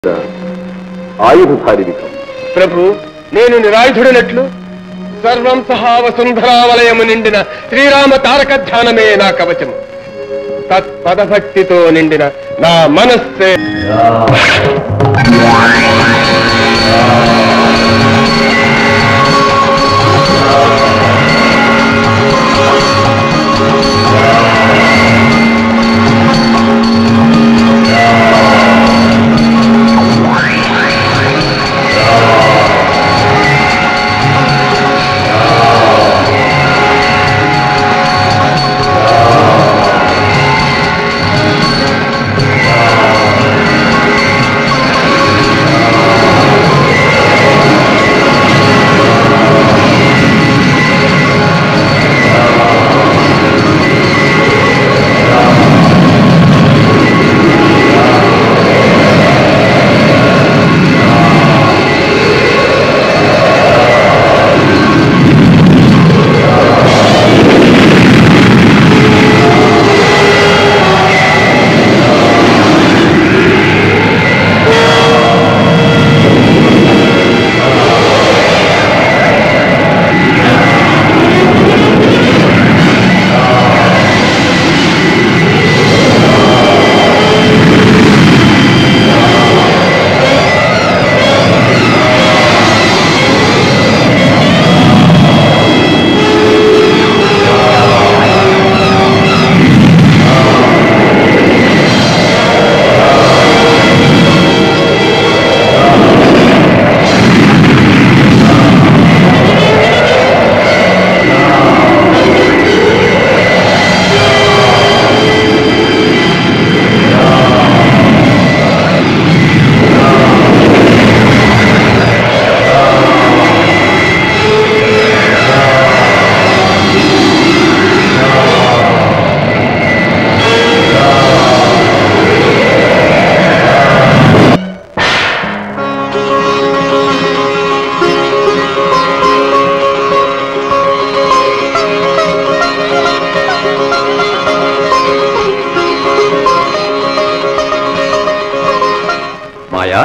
ఆయుధధారి విధం ప్రభు నేను నిరాయుధుడినట్లు సర్వం సహా వసుంధరావలయము నిండిన శ్రీరామ తారక ధ్యానమే నా కవచము తత్పదభక్తితో నిండిన నా మనస్సే మాయా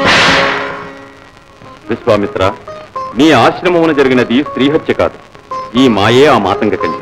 విశ్వామిత్ర నీ ఆశ్రమమున జరిగినది స్త్రీహత్య కాదు ఈ మాయే ఆ మాతంగ కన్య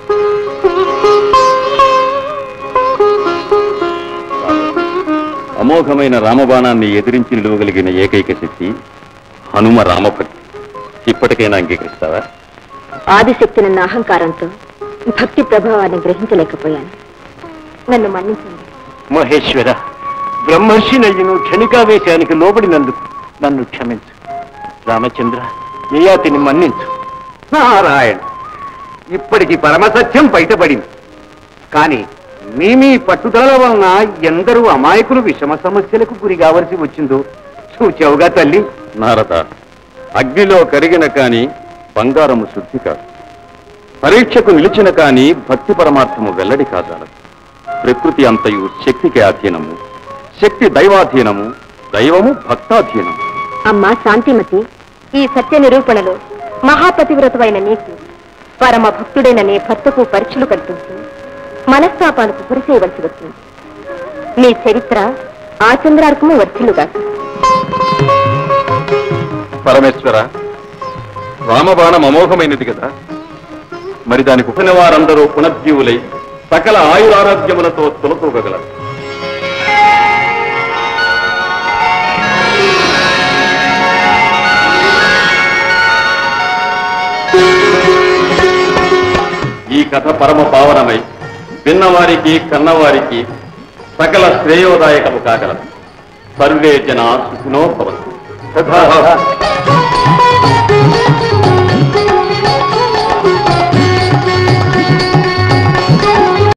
అమోఘమైన రామబాణాన్ని ఎదిరించి నిలువగలిగిన ఏకైక శక్తి హనుమ రామభక్తి ఇప్పటికైనా అంగీకరిస్తావా ఆదిశక్తి నన్న అహంకారంతో భక్తి ప్రభావాన్ని గ్రహించలేకపోయాను నన్ను మన్నించండి మహేశ్వర బ్రహ్మర్షి నయ్యను క్షణికావేశానికి లోబడినందుకు నన్ను క్షమించు రామచంద్ర యయాతిని మన్నించు నారాయణ ఇప్పటికి పరమసత్యం బయటపడింది కానీ మీ మీ పట్టుదల వలన ఎందరూ అమాయకులు విషమ సమస్యలకు గురి కావలసి వచ్చిందో చూచావుగా తల్లి నారద అగ్నిలో కరిగిన కాని బంగారము శుద్ధి కాదు పరీక్షకు నిలిచిన కాని భక్తి పరమార్థము వెల్లడి కాదాలదు ప్రకృతి అంతయు శక్తికి అధీనము శక్తి దైవాధీనము దైవము భక్తాధీనము అమ్మా శాంతిమతి ఈ సత్య నిరూపణలో మహాపతివ్రతమైన నీకు పరమ భక్తుడైన నీ భర్తకు పరీక్షలు కల్పిస్తూ మనస్తాపాలకు గురి చేయవలసి వస్తుంది నీ చరిత్ర ఆ చంద్రార్కము వర్ధిల్లుగా పరమేశ్వర రామబాణం అమోఘమైనది కదా మరి దానికి ఉపన వారందరూ పునర్జీవులై సకల ఆయురారోగ్యములతో తులతూగగలరు ఈ కథ పరమ పావనమై విన్నవారికి కన్నవారికి సకల శ్రేయోదాయకము కాగలదు సర్వే జన సుఖినో భవంతు తథా